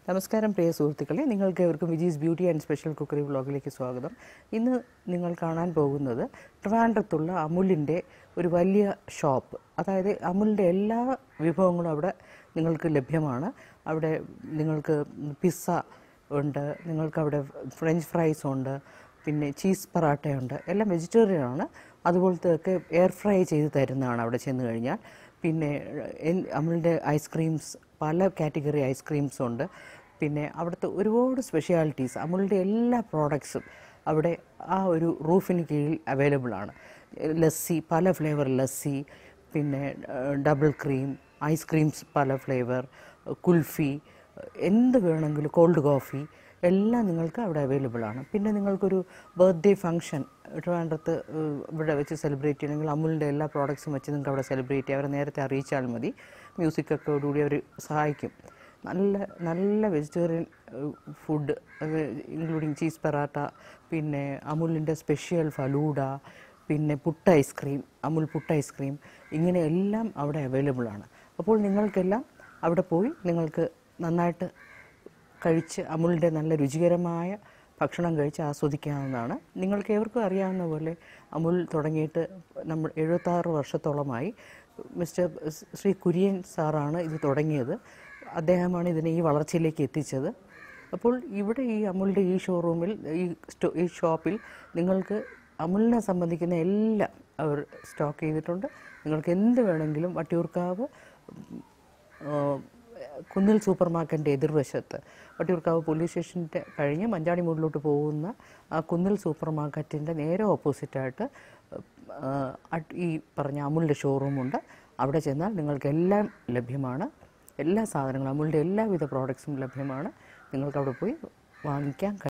നമസ്കാരം പ്രിയ സുഹൃത്തുക്കളെ നിങ്ങൾക്ക് ഏവർക്കും Vijis beauty and special cookery വ്ളോഗിലേക്ക് സ്വാഗതം ഇന്ന് നിങ്ങൾ കാണാൻ പോകുന്നത് ട്രിവാൻഡ്രത്തുള്ള അമുലിൻ്റെ ഒരു വലിയ ഷോപ്പ് അതായത് അമുലിൻ്റെ എല്ലാ വിഭവങ്ങളും അവിടെ നിങ്ങൾക്ക് ലഭ്യമാണ് അവിടെ നിങ്ങൾക്ക് പിസ്സ ഉണ്ട് നിങ്ങൾക്ക് അവിടെ ഫ്രഞ്ച് ഫ്രൈസ് ഉണ്ട് പിന്നെ ചീസ് പറാട്ടയുണ്ട് എല്ലാം വെജിറ്റേറിയൻ ആണ് അതുപോലത്തെ ഒക്കെ എയർ ഫ്രൈ ചെയ്ത് തരുന്നതാണ് അവിടെ ചെന്ന് കഴിഞ്ഞാൽ പിന്നെ എൻ- അമുലിൻ്റെ ഐസ്ക്രീംസ് പല കാറ്റഗറി ഐസ്ക്രീംസ് ഉണ്ട് പിന്നെ അവിടുത്തെ ഒരുപാട് സ്പെഷ്യാലിറ്റീസ് അമുലിൻ്റെ എല്ലാ പ്രോഡക്ട്സും അവിടെ ആ ഒരു റൂഫിന് കീഴിൽ അവൈലബിൾ ആണ് ലസ്സി പല ഫ്ലേവർ ലസ്സി പിന്നെ ഡബിൾ ക്രീം ഐസ്ക്രീംസ് പല ഫ്ലേവർ കുൽഫി എന്ത് വേണമെങ്കിലും കോൾഡ് കോഫി എല്ലാം നിങ്ങൾക്ക് അവിടെ അവൈലബിൾ ആണ് പിന്നെ നിങ്ങൾക്കൊരു ബർത്ത്ഡേ ഫംഗ്ഷൻ ട്രിവാൻഡ്രത്ത് ഏഹ്, ഇവിടെ വെച്ച് സെലിബ്രേറ്റ് ചെയ്യണമെങ്കിൽ അമുലിൻ്റെ എല്ലാ പ്രോഡക്ട്സും വെച്ച് നിങ്ങൾക്ക് അവിടെ സെലിബ്രേറ്റ് ചെയ്യാം അവരെ നേരത്തെ അറിയിച്ചാൽ മതി മ്യൂസിക്കൊക്കെ കൂടി അവർ സഹായിക്കും നല്ല നല്ല vegetarian food including cheese parotta പിന്നെ അമുലിൻ്റെ സ്പെഷ്യൽ ഫലൂഡ പിന്നെ പുട്ട് ഐസ്ക്രീം അമുൽ പുട്ട് ഐസ്ക്രീം ഇങ്ങനെ എല്ലാം അവിടെ അവൈലബിൾ ആണ് അപ്പോൾ നിങ്ങൾക്കെല്ലാം അവിടെ പോയി നിങ്ങൾക്ക് നന്നായിട്ട് കഴിച്ച് അമുലിൻ്റെ നല്ല രുചികരമായ ഭക്ഷണം കഴിച്ച് ആസ്വദിക്കാവുന്നതാണ് നിങ്ങൾക്ക് ഏവർക്കും അറിയാവുന്ന പോലെ അമുൽ തുടങ്ങിയിട്ട് നമ്മൾ എഴുപത്താറ് വർഷത്തോളമായി മിസ്റ്റർ ശ്രീ കുര്യൻ സാറാണ് ഇത് തുടങ്ങിയത് അദ്ദേഹമാണ് ഇതിനെ ഈ വളർച്ചയിലേക്ക് എത്തിച്ചത് അപ്പോൾ ഇവിടെ ഈ അമുലിൻ്റെ ഈ ഷോറൂമിൽ ഈ സ്റ്റോ ഈ ഷോപ്പിൽ നിങ്ങൾക്ക് അമുലിനെ സംബന്ധിക്കുന്ന എല്ലാം അവർ സ്റ്റോക്ക് ചെയ്തിട്ടുണ്ട് നിങ്ങൾക്ക് എന്ത് വേണമെങ്കിലും വട്ടിയൂർക്കാവ് ആ, കുന്നിൽ സൂപ്പർ മാർക്കറ്റിൻ്റെ എതിർവശത്ത് വട്ടിയൂർക്കാവ് പോലീസ് സ്റ്റേഷൻ്റെ കഴിഞ്ഞ് മഞ്ചാടി മൂടിലോട്ട് പോകുന്ന ആ കുന്നിൽ സൂപ്പർ മാർക്കറ്റിൻ്റെ നേരെ ഓപ്പോസിറ്റായിട്ട് ആ, അട്- ഈ പറഞ്ഞ അമുലിൻ്റെ ഷോറൂമുണ്ട് അവിടെ ചെന്നാൽ നിങ്ങൾക്ക് എല്ലാം ലഭ്യമാണ് എല്ലാ സാധനങ്ങളും അമുലിൻ്റെ എല്ലാവിധ പ്രോഡക്ട്സും ലഭ്യമാണ് നിങ്ങൾക്ക് അവിടെ പോയി വാങ്ങിക്കാൻ കഴിയും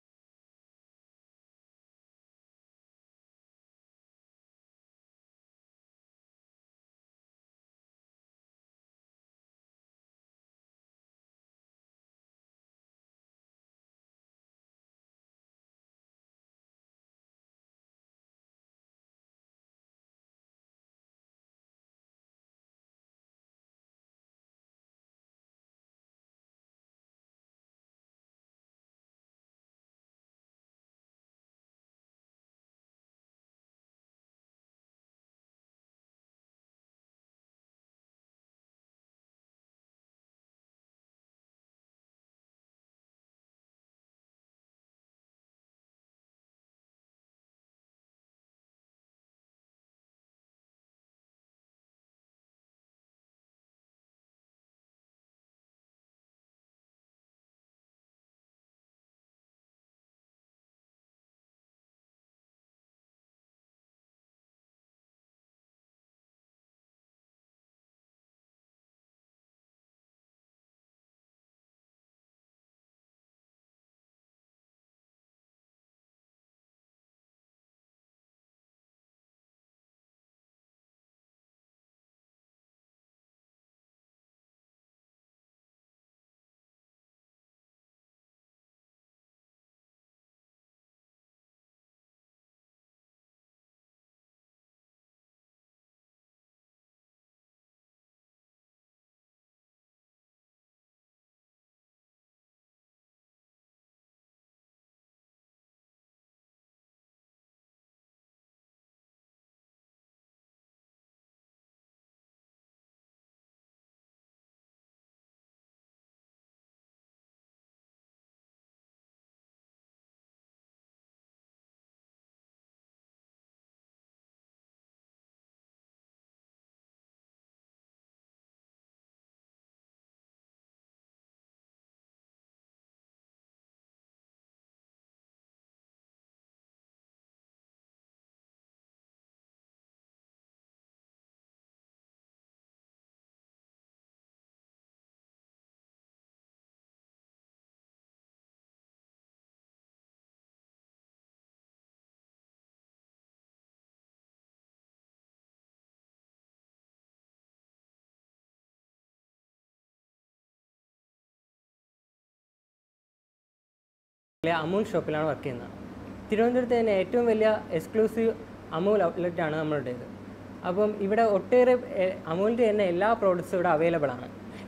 ലെ അമൂൽ ഷോപ്പിലാണ് വർക്ക് ചെയ്യുന്നത് തിരുവനന്തപുരത്ത് തന്നെ ഏറ്റവും വലിയ എക്സ്ക്ലൂസീവ് അമൂൽ ഔട്ട്ലെറ്റ് ആണ് നമ്മളുടേത് അപ്പം ഇവിടെ ഒട്ടേറെ എ, അമൂലിൻ്റെ തന്നെ എല്ലാ പ്രോഡക്ട്സും ഇവിടെ അവൈലബിൾ ആണ്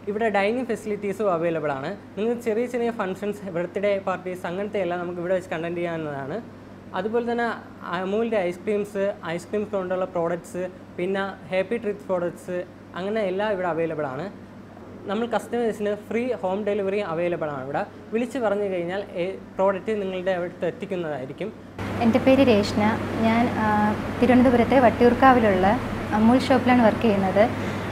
ഇവിടെ ഡൈനിങ് ഫെസിലിറ്റീസും അവൈലബിൾ ആണ് നിങ്ങൾക്ക് ചെറിയ ചെറിയ ഫംഗ്ഷൻസ് ബർത്ത്ഡേ പാർട്ടീസ് അങ്ങനത്തെ എല്ലാം നമുക്ക് ഇവിടെ വെച്ച് കണ്ടന്റ് ചെയ്യാവുന്നതാണ് അതുപോലെ തന്നെ അമൂലിൻ്റെ ഐസ്ക്രീംസ് ഐസ്ക്രീംസ് കൊണ്ടുള്ള പ്രോഡക്ട്സ് പിന്നെ ഹാപ്പി ട്രീറ്റ് പ്രോഡക്ട്സ് അങ്ങനെ എല്ലാം ഇവിടെ അവൈലബിൾ ആണ് നമ്മൾ കസ്റ്റമേഴ്സിന് ഫ്രീ ഹോം ഡെലിവറി അവൈലബിൾ ആണ് ഇവിടെ വിളിച്ച് പറഞ്ഞു കഴിഞ്ഞാൽ പ്രോഡക്റ്റ് നിങ്ങളുടെ അടുത്ത് എത്തിക്കുന്നതായിരിക്കും എൻ്റെ പേര് രേഷ്ന ഞാൻ ആ, തിരുവനന്തപുരത്തെ വട്ടിയൂർക്കാവിലുള്ള അമൂൽ ഷോപ്പിലാണ് വർക്ക് ചെയ്യുന്നത്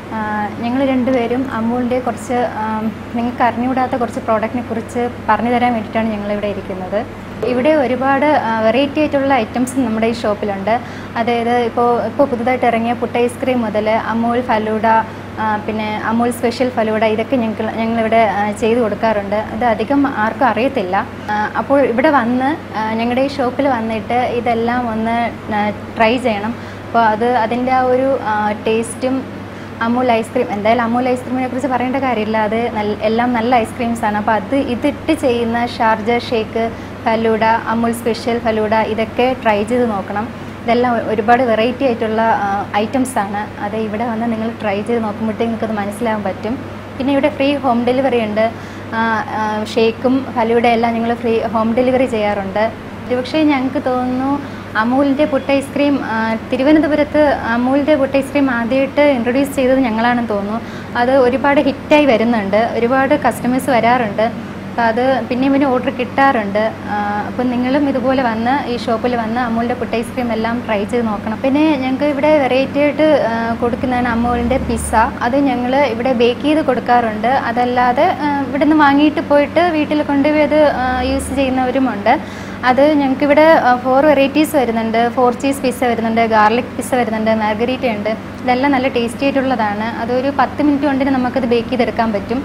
ഞങ്ങൾ രണ്ടുപേരും അമൂലിൻ്റെ കുറച്ച് ആ, നിങ്ങൾക്ക് അറിഞ്ഞുകൂടാത്ത കുറച്ച് പ്രോഡക്റ്റിനെ കുറിച്ച് പറഞ്ഞു തരാൻ വേണ്ടിയിട്ടാണ് ഞങ്ങളിവിടെ ഇരിക്കുന്നത് ഇവിടെ ഒരുപാട് വെറൈറ്റി ആയിട്ടുള്ള ഐറ്റംസ് നമ്മുടെ ഈ ഷോപ്പിലുണ്ട് അതായത് ഇപ്പോൾ ഇപ്പോൾ പുതുതായിട്ട് ഇറങ്ങിയ പുട്ട് ഐസ്ക്രീം മുതൽ അമൂൽ ഫലൂഡ ആ, പിന്നെ അമൂൽ സ്പെഷ്യൽ ഫലൂഡ ഇതൊക്കെ ഞങ്ങൾ ഞങ്ങളിവിടെ ആ, ചെയ്തു കൊടുക്കാറുണ്ട് ഇത് അധികം ആർക്കും അറിയത്തില്ല ആ, അപ്പോൾ ഇവിടെ വന്ന് ആ, ഞങ്ങളുടെ ഈ ഷോപ്പിൽ വന്നിട്ട് ഇതെല്ലാം ഒന്ന് ട്രൈ ചെയ്യണം അപ്പോൾ അത് അതിൻ്റെ ആ ഒരു ടേസ്റ്റും അമൂൽ ഐസ്ക്രീം എന്തായാലും അമൂൽ ഐസ്ക്രീമിനെ കുറിച്ച് പറയേണ്ട കാര്യമില്ല അത് നല്ല എല്ലാം നല്ല ഐസ്ക്രീംസ് ആണ് അപ്പോൾ അത് ഇതിട്ട് ചെയ്യുന്ന Sharjah shake falooda Amul special falooda ഇതൊക്കെ ട്രൈ ചെയ്ത് നോക്കണം ഇതെല്ലാം ഒരുപാട് വെറൈറ്റി ആയിട്ടുള്ള ഐറ്റംസ് ആണ് അത് ഇവിടെ വന്ന് നിങ്ങൾ ട്രൈ ചെയ്ത് നോക്കുമ്പോഴത്തേക്ക് നിങ്ങൾക്കത് മനസ്സിലാകാൻ പറ്റും പിന്നെ ഇവിടെ ഫ്രീ ഹോം ഡെലിവറി ഉണ്ട് ആ, ആ, ഷേക്കും ഫലൂഡ എല്ലാം ഞങ്ങൾ ഫ്രീ ഹോം ഡെലിവറി ചെയ്യാറുണ്ട് ഒരുപക്ഷെ ഞങ്ങൾക്ക് തോന്നുന്നു അമൂലിൻ്റെ പുട്ട് ഐസ്ക്രീം ആ, തിരുവനന്തപുരത്ത് അമൂലിൻ്റെ പുട്ട് ഐസ്ക്രീം ആദ്യമായിട്ട് ഇൻട്രൊഡ്യൂസ് ചെയ്തത് ഞങ്ങളാണെന്ന് തോന്നുന്നു അത് ഒരുപാട് ഹിറ്റായി വരുന്നുണ്ട് ഒരുപാട് കസ്റ്റമേഴ്സ് വരാറുണ്ട് അപ്പോൾ അത് പിന്നെയും പിന്നെ ഓർഡർ കിട്ടാറുണ്ട് അപ്പം നിങ്ങളും ഇതുപോലെ വന്ന് ഈ ഷോപ്പിൽ വന്ന് അമൂലിൻ്റെ പുട്ട് ഐസ്ക്രീം എല്ലാം ട്രൈ ചെയ്ത് നോക്കണം പിന്നെ ഞങ്ങൾക്ക് ഇവിടെ വെറൈറ്റി ആയിട്ട് ആ, കൊടുക്കുന്നതാണ് അമൂലിൻ്റെ പിസ്സ അത് ഞങ്ങൾ ഇവിടെ ബേക്ക് ചെയ്ത് കൊടുക്കാറുണ്ട് അതല്ലാതെ ആ, ഇവിടെ നിന്ന് വാങ്ങിയിട്ട് പോയിട്ട് വീട്ടിൽ കൊണ്ടുപോയി അത് യൂസ് ചെയ്യുന്നവരുമുണ്ട് അത് ഞങ്ങൾക്കിവിടെ ഫോർ വെറൈറ്റീസ് വരുന്നുണ്ട് ഫോർ ചീസ് പിസ്സ വരുന്നുണ്ട് ഗാർലിക് പിസ്സ വരുന്നുണ്ട് മാർഗരീറ്റ ഉണ്ട് ഇതെല്ലാം നല്ല ടേസ്റ്റി ആയിട്ടുള്ളതാണ് അതൊരു പത്ത് മിനിറ്റ് കൊണ്ട് നമുക്കത് ബേക്ക് ചെയ്തെടുക്കാൻ പറ്റും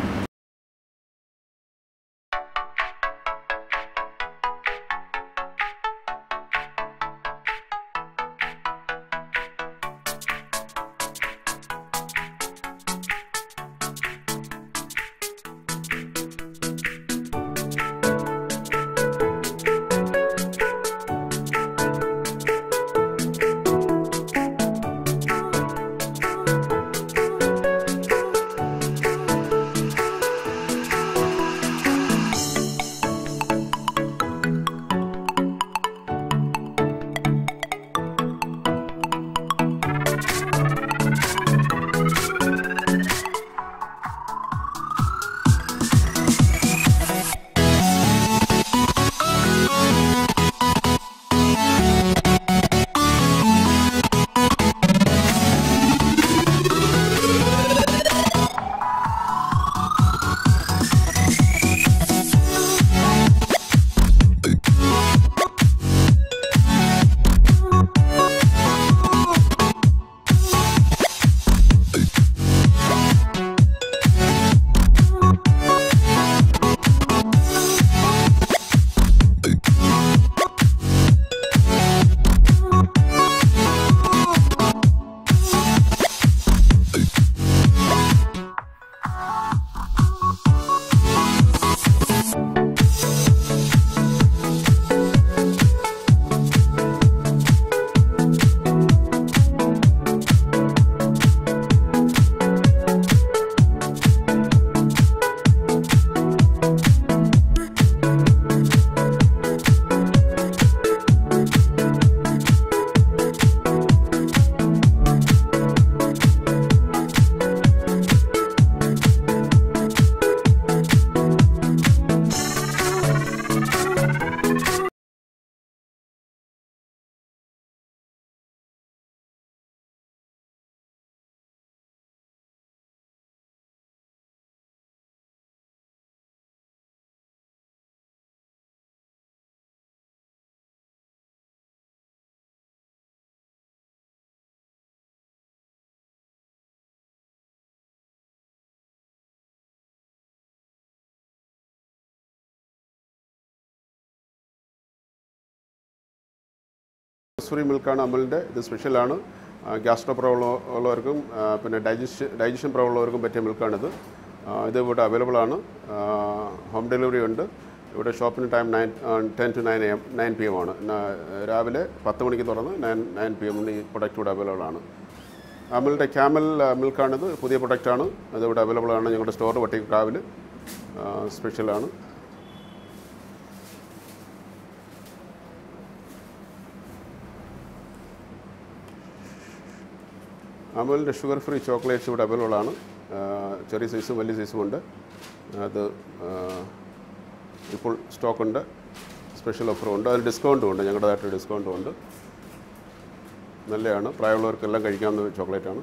ഫ്രീ മിൽക്കാണ് അമലിൻ്റെ ഇത് സ്പെഷ്യലാണ് ഗ്യാസ്ട്രോ പ്രോബ്ലം ഉള്ളവർക്കും ആ, പിന്നെ ഡൈജഷൻ ഡൈജഷൻ പ്രോബ്ലം ഉള്ളവർക്കും പറ്റിയ മിൽക്കാണിത് ആ, ഇത് ഇവിടെ അവൈലബിൾ ആണ് ഹോം ഡെലിവറി ഉണ്ട് ഇവിടെ ഷോപ്പിന് time nine ten to nine M nine P M ആണ് ന- രാവിലെ പത്ത് മണിക്ക് തുറന്ന് നയൻ നയൻ പി എമ്മിന് ഈ പ്രൊഡക്റ്റ് ഇവിടെ അവൈലബിൾ ആണ് അമലിൻ്റെ ക്യാമൽ മിൽക്കാണിത് പുതിയ പ്രൊഡക്റ്റാണ് അത് ഇവിടെ അവൈലബിൾ ആണ് ഞങ്ങളുടെ സ്റ്റോർ വട്ടിക്കാവിൽ സ്പെഷ്യലാണ് അമലിൻ്റെ ഷുഗർ ഫ്രീ ചോക്ലേറ്റ്സ് ഇവിടെ അവൈലബിൾ ആണ് ആ, ചെറിയ സൈസും വലിയ സൈസും ഉണ്ട് അത് ആ, ഇപ്പോൾ സ്റ്റോക്കുണ്ട് സ്പെഷ്യൽ ഓഫറും ഉണ്ട് അതിൽ ഡിസ്കൗണ്ടും ഉണ്ട് ഞങ്ങളുടേതായിട്ട് ഡിസ്കൗണ്ടും ഉണ്ട് നല്ലതാണ് പ്രായമുള്ളവർക്കെല്ലാം കഴിക്കാവുന്ന ചോക്ലേറ്റാണ്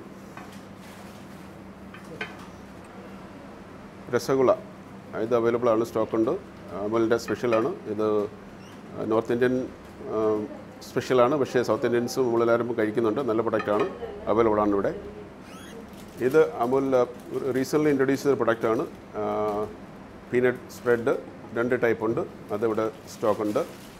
രസഗുള ഇത് അവൈലബിൾ ആണ് സ്റ്റോക്കുണ്ട് അമലിൻ്റെ സ്പെഷ്യലാണ് ഇത് നോർത്ത് ഇന്ത്യൻ ആ, സ്പെഷ്യലാണ് പക്ഷേ സൗത്ത് ഇന്ത്യൻസും നമ്മളെല്ലാവരും കഴിക്കുന്നുണ്ട് നല്ല പ്രൊഡക്റ്റാണ് അവൈലബിൾ ആണ് ഇവിടെ ഇത് അമുൽ റീസെൻ്റ്ലി ഇൻട്രൊഡ്യൂസ് ചെയ്ത പ്രൊഡക്റ്റാണ് പീനട്ട് സ്പ്രെഡ് രണ്ട് ടൈപ്പ് ഉണ്ട് അതിവിടെ സ്റ്റോക്കുണ്ട്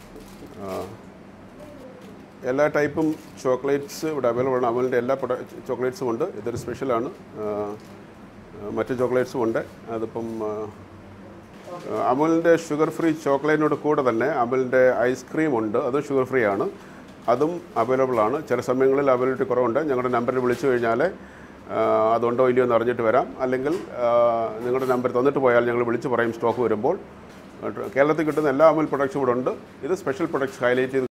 എല്ലാ ടൈപ്പും ചോക്ലേറ്റ്സ് ഇവിടെ അവൈലബിൾ ആണ് അമുലിൻ്റെ എല്ലാ ചോക്ലേറ്റ്സും ഉണ്ട് ഇതൊരു സ്പെഷ്യലാണ് ആ, മറ്റ് ചോക്ലേറ്റ്സും ഉണ്ട് അതിപ്പം ആ, അമുലിൻ്റെ ഷുഗർ ഫ്രീ ചോക്ലേറ്റിനോട് കൂടെ തന്നെ അമുലിൻ്റെ ഐസ്ക്രീം ഉണ്ട് അത് ഷുഗർ ഫ്രീ ആണ് അതും അവൈലബിൾ ആണ് ചില സമയങ്ങളിൽ അവൈലബിലിറ്റി കുറവുണ്ട് ഞങ്ങളുടെ നമ്പറിൽ വിളിച്ചു കഴിഞ്ഞാൽ ആ, അതുണ്ടോ ഇല്ലയോ എന്ന് അറിഞ്ഞിട്ട് വരാം അല്ലെങ്കിൽ ആ, നിങ്ങളുടെ നമ്പർ തന്നിട്ട് പോയാൽ ഞങ്ങൾ വിളിച്ച് പറയും സ്റ്റോക്ക് വരുമ്പോൾ കേരളത്തിൽ കിട്ടുന്ന എല്ലാ അമുൽ പ്രൊഡക്ട്സും ഇവിടെ ഉണ്ട് ഇത് സ്പെഷ്യൽ പ്രൊഡക്ട്സ് ഹൈലൈറ്റ് ചെയ്ത്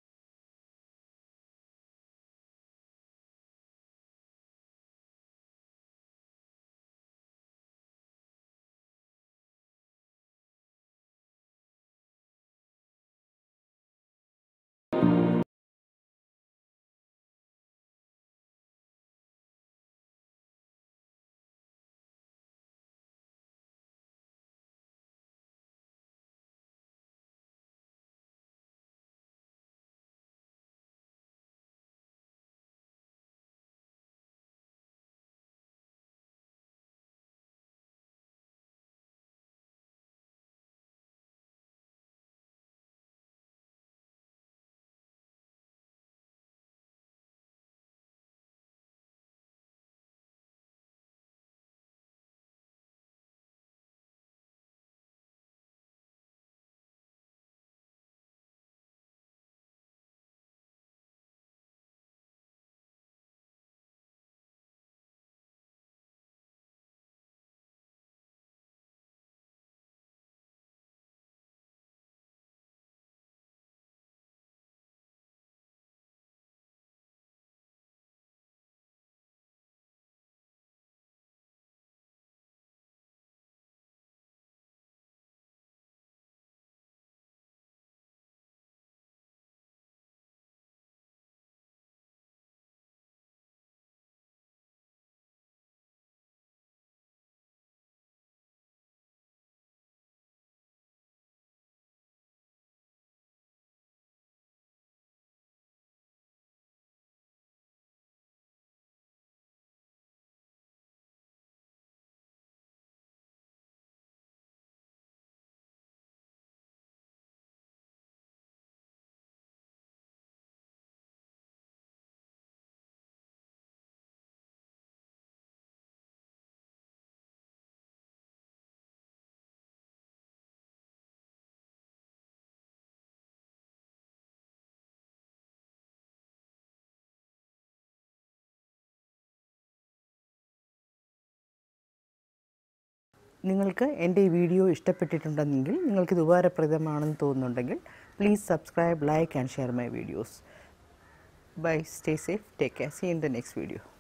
നിങ്ങൾക്ക് എൻ്റെ ഈ വീഡിയോ ഇഷ്ടപ്പെട്ടിട്ടുണ്ടെങ്കിൽ നിങ്ങൾക്ക് ഇത് ഉപകാരപ്രദമാണെന്ന് തോന്നുന്നുണ്ടെങ്കിൽ please subscribe like and share my videos bye stay safe take care see in the next video